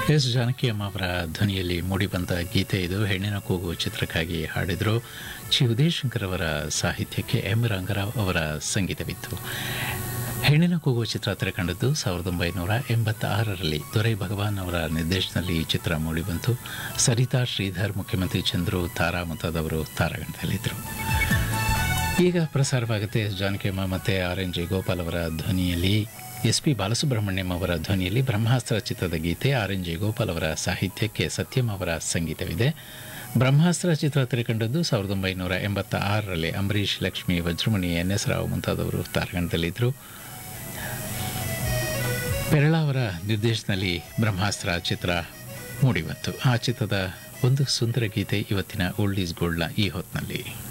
S ಜಾನಕಿಯಮ್ಮ ಅವರ ಧ್ವನಿಯಲ್ಲಿ ಮೂಡಿಬಂದ ಗೀತೆ ಇದು ಹೆಣ್ಣಿನ ಕೂಗು ಚಿತ್ರಕ್ಕಾಗಿ ಹಾಡಿದರು ಚಿ ಉದಯಶಂಕರ್ ಅವರ ಸಾಹಿತ್ಯಕ್ಕೆ ಎಂ ರಂಗರಾವ್ ಅವರ ಸಂಗೀತವಿತ್ತು ಹೆಣ್ಣಿನ ಕೂಗು ಚಿತ್ರ ತೆರೆಕಂಡದ್ದು ಸಾವಿರದ ಒಂಬೈನೂರ ಎಂಬತ್ತಾರರಲ್ಲಿ ದೊರೈ ಭಗವಾನ್ ಅವರ ನಿರ್ದೇಶನದಲ್ಲಿ ಈ ಚಿತ್ರ ಮೂಡಿಬಂತು ಸರಿತಾ ಶ್ರೀಧರ್ ಮುಖ್ಯಮಂತ್ರಿ ಚಂದ್ರು ತಾರಾ ಮುಂತಾದವರು ತಾರಾಗಣದಲ್ಲಿದ್ದರು ಈಗ ಪ್ರಸಾರವಾಗುತ್ತೆ ಎಸ್ ಜಾನಕಿಯಮ್ಮ ಮತ್ತು ಆರ್ ಎನ್ ಜೆ ಗೋಪಾಲ್ ಅವರ ಧ್ವನಿಯಲ್ಲಿ ಎಸ್ ಪಿ ಬಾಲಸುಬ್ರಹ್ಮಣ್ಯಂ ಅವರ ಧ್ವನಿಯಲ್ಲಿ ಬ್ರಹ್ಮಾಸ್ತ್ರ ಚಿತ್ರದ ಗೀತೆ ಆರ್ ಎನ್ ಜೆ ಗೋಪಾಲ್ ಅವರ ಸಾಹಿತ್ಯಕ್ಕೆ ಸತ್ಯಂ ಅವರ ಸಂಗೀತವಿದೆ ಬ್ರಹ್ಮಾಸ್ತ್ರ ಚಿತ್ರ ತೆರೆಕಂಡದ್ದು ಸಾವಿರದ ಒಂಬೈನೂರ ಎಂಬತ್ತ ಆರರಲ್ಲಿ ಅಂಬರೀಷ್ ಲಕ್ಷ್ಮಿ ವಜ್ರಮಣಿ ಎನ್ ಎಸ್ ರಾವ್ ಮುಂತಾದವರು ತಾರಗಣದಲ್ಲಿದ್ದರು ಪೆರಳ ಅವರ ನಿರ್ದೇಶನದಲ್ಲಿ ಬ್ರಹ್ಮಾಸ್ತ್ರ ಚಿತ್ರ ಮೂಡಿಬಂತು ಆ ಚಿತ್ರದ ಒಂದು ಸುಂದರ ಗೀತೆ ಇವತ್ತಿನ ಓಲ್ಡ್ ಈಸ್ ಗೋಲ್ಡ್ನ ಈ ಹೊತ್ತಿನಲ್ಲಿ